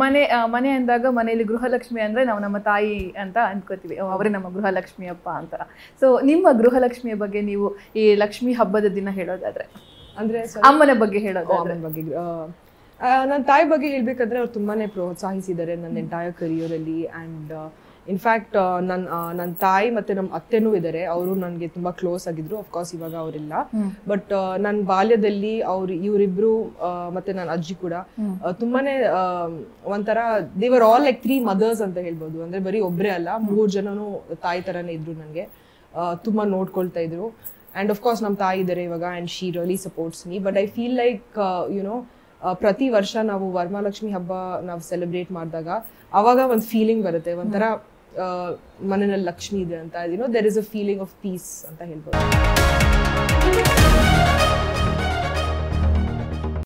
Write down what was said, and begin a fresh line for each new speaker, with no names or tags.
ಮನೆ ಆ, ಮನೆ ಅಂದಾಗ ಮನೆಯಲ್ಲಿ ಗೃಹಲಕ್ಷ್ಮಿ ಅಂದ್ರೆ ನಾವು ನಮ್ಮ ತಾಯಿ ಅಂತ ಅನ್ಕೋತೀವಿ ಓ, ಅವರೇ ನಮ್ಮ ಗೃಹಲಕ್ಷ್ಮಿ ಅಪ್ಪ ಅಂತ ಸೊ ನಿಮ್ಮ ಗೃಹಲಕ್ಷ್ಮಿಯ ಬಗ್ಗೆ ನೀವು ಈ ಲಕ್ಷ್ಮಿ ಹಬ್ಬದ ದಿನ ಹೇಳೋದಾದ್ರೆ
ಅಂದ್ರೆ
ಅಮ್ಮನ ಬಗ್ಗೆ ಹೇಳೋದಾದ್ರೆ
ಅಮ್ಮನ ಬಗ್ಗೆ ನನ್ನ ತಾಯಿ ಬಗ್ಗೆ ಹೇಳ್ಬೇಕಂದ್ರೆ ಅವ್ರು ತುಂಬಾನೇ ಪ್ರೋತ್ಸಾಹಿಸಿದ್ದಾರೆ ನನ್ನ ಎಂಟೈರ್ ಕರಿಯರಲ್ಲಿ ಆ್ಯಂಡ್ ಇನ್ಫ್ಯಾಕ್ಟ್ ನನ್ನ ನನ್ನ ತಾಯಿ ಮತ್ತೆ ನಮ್ಮ ಅತ್ತೆನೂ ಇದ್ದಾರೆ ಅವರು ನನಗೆ ತುಂಬಾ ಕ್ಲೋಸ್ ಆಗಿದ್ರು ಅಫ್ಕೋರ್ಸ್ ಇವಾಗ ಅವರಿಲ್ಲ ಬಟ್ ನನ್ನ ಬಾಲ್ಯದಲ್ಲಿ ಅವ್ರು ಇವರಿಬ್ರು ಮತ್ತೆ ನನ್ನ ಅಜ್ಜಿ ಕೂಡ ಆ, ತುಂಬಾನೇ ಆ, ಒಂಥರ ದೇವರ್ ಆಲ್ ಲೈಕ್ ತ್ರೀ ಮದರ್ಸ್ ಅಂತ ಹೇಳ್ಬೋದು ಅಂದ್ರೆ ಬರೀ ಒಬ್ಬರೇ ಅಲ್ಲ ಮೂರು ಜನನು ತಾಯಿ ತರನೇ ಇದ್ರು ನನಗೆ ತುಂಬಾ ನೋಡ್ಕೊಳ್ತಾ ಇದ್ರು ಆ್ಯಂಡ್ ಅಫ್ಕೋರ್ಸ್ ನಮ್ಮ ತಾಯಿ ಇದ್ದಾರೆ ಇವಾಗ and she really supports me but I feel like you know ಪ್ರತಿ ವರ್ಷ ನಾವು ವರಮಹಾಲಕ್ಷ್ಮಿ ಹಬ್ಬ ನಾವು ಸೆಲೆಬ್ರೇಟ್ ಮಾಡಿದಾಗ ಅವಾಗ ಒಂದು ಫೀಲಿಂಗ್ ಬರುತ್ತೆ ಒಂಥರ ಆ, ಮನೆಯಲ್ಲಿ ಲಕ್ಷ್ಮಿ ಇದೆ ಅಂತ you know there is a feeling of peace ಅಂತ ಹೇಳ್ಬೋದು